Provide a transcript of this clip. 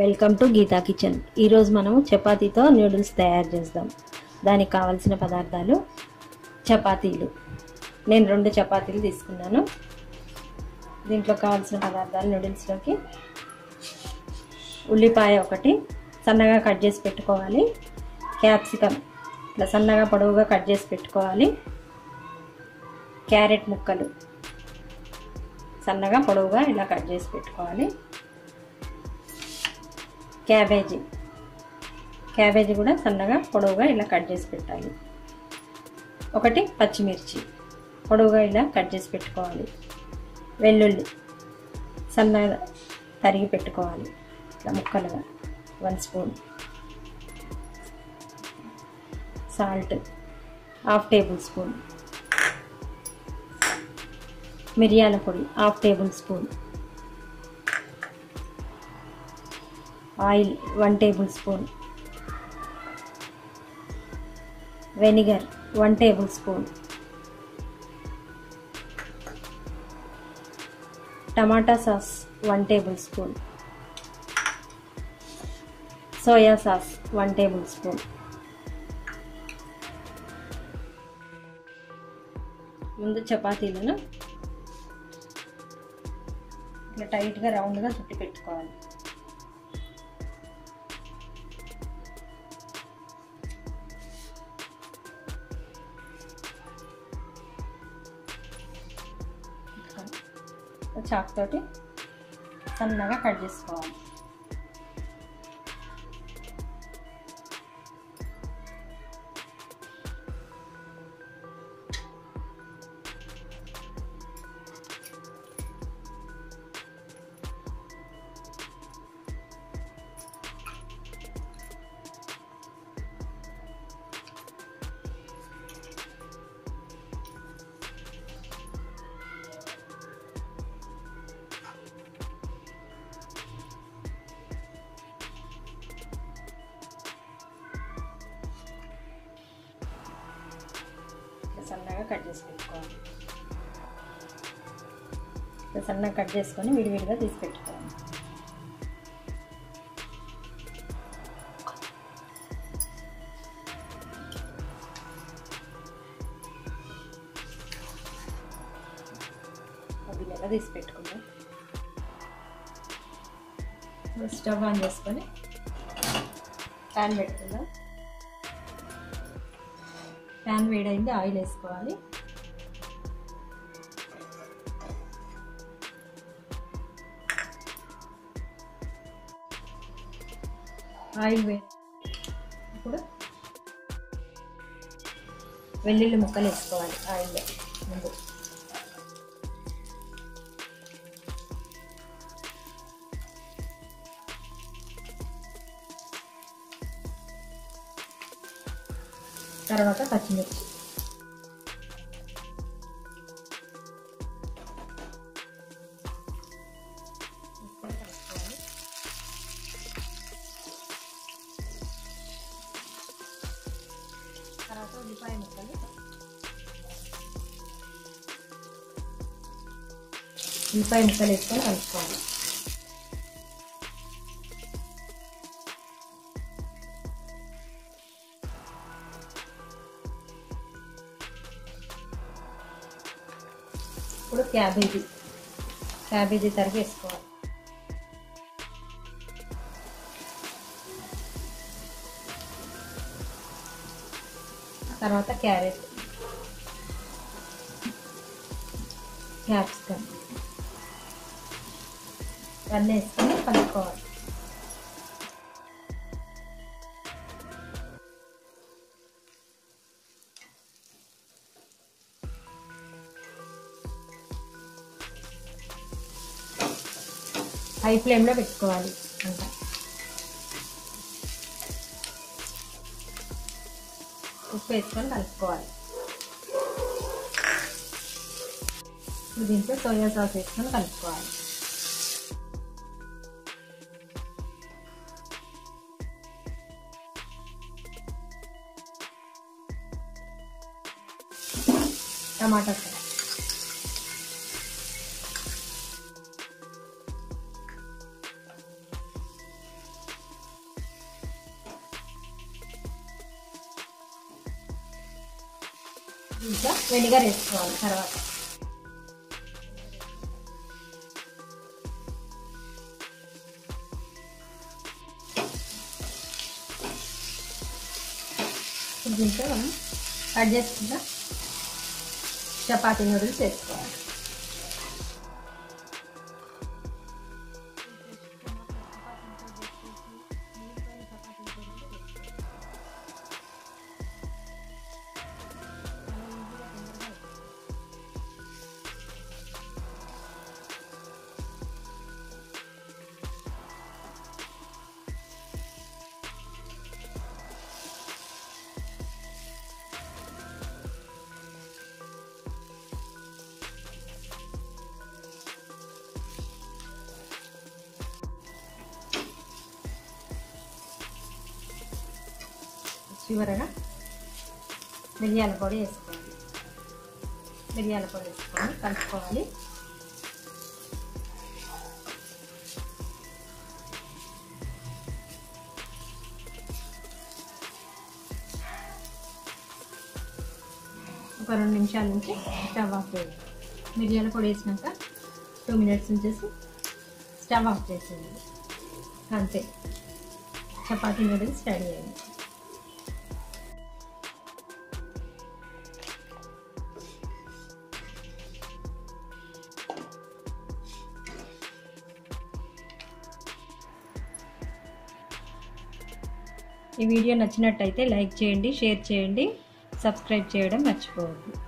welcome to Gita kitchen ఈరోజు మనము చపాతీతో noodles తయారు చేద్దాం దానికి కావలసిన పదార్థాలు చపాతీలు నేను రెండు చపాతీలు తీసుకున్నాను దీంట్లో కావాల్సిన పదార్థాలు నూడిల్స్లోకి ఉల్లిపాయ ఒకటి సన్నగా కట్ చేసి పెట్టుకోవాలి క్యాప్సికమ్ ఇట్లా సన్నగా పొడవుగా కట్ చేసి పెట్టుకోవాలి క్యారెట్ ముక్కలు సన్నగా పొడవుగా ఇలా కట్ చేసి పెట్టుకోవాలి క్యాబేజీ క్యాబేజీ కూడా సన్నగా పొడవుగా ఇలా కట్ చేసి పెట్టాలి ఒకటి పచ్చిమిర్చి పొడవుగా ఇలా కట్ చేసి పెట్టుకోవాలి వెల్లుల్లి సన్నగా తరిగి పెట్టుకోవాలి ఇట్లా ముక్కలుగా one spoon salt half tablespoon మిరియాల పొడి half tablespoon oil one tablespoon vinegar one tablespoon tomato sauce one tablespoon soya sauce one tablespoon ముందు చపాతీలను ఇట్లా టైట్గా రౌండ్గా చుట్టి పెట్టుకోవాలి చాక్ తోటి సన్నగా కట్ చేసుకోవాలి సన్నగా కట్ చేసి పెట్టుకోవాలి సన్నగా కట్ చేసుకొని విడివిడిగా తీసి పెట్టుకోవాలి గిన్నెగా తీసి పెట్టుకుందాం స్టవ్ ఆన్ చేసుకొని ప్యాన్ పెట్టుకుందాం ప్యాన్ వేడైంది ఆయిల్ వేసుకోవాలి ఆయిల్ వే ఇప్పుడు వెల్లుల్లి ముక్కలు వేసుకోవాలి ఆయిల్ ముందు తర్వాత పచ్చిమిర్చి తర్వాత ఉల్లిపాయ ముక్కలు ఉల్లిపాయ ముక్కలు వేసుకొని కలుపుకోవాలి ఇప్పుడు క్యాబేజీ క్యాబేజీ తరిగి వేసుకోవాలి తర్వాత క్యారెట్ క్యాప్సికమ్ ఇవన్నీ వేసుకొని కలుపుకోవాలి హై ఫ్లేమ్లో పెట్టుకోవాలి అంట ఉప్పు వేసుకొని కలుపుకోవాలి దీంట్లో సోయా సాస్ వేసుకొని కలుపుకోవాలి టమాటా సాస్ ఇంకా వెనిగర్ వేసుకోవాలి తర్వాత ఇప్పుడు దీంట్లో మనం కట్ చేసుకుంటా చపాతీ నూడిల్స్ వేసుకోవాలి చివరగా మిరియాల పొడి వేసుకోవాలి మిరియాల పొడి వేసుకొని కలుపుకోవాలి ఒక రెండు నిమిషాల నుంచి స్టవ్ ఆఫ్ చేయాలి మిరియాల పొడి వేసినాక టూ మినిట్స్ ఉంచేసి స్టవ్ ఆఫ్ చేసేది అంతే చపాతీ నూడిల్స్ రెడీ అయ్యింది ఈ వీడియో నచ్చినట్టయితే లైక్ చేయండి షేర్ చేయండి సబ్స్క్రైబ్ చేయడం మర్చిపోవద్దు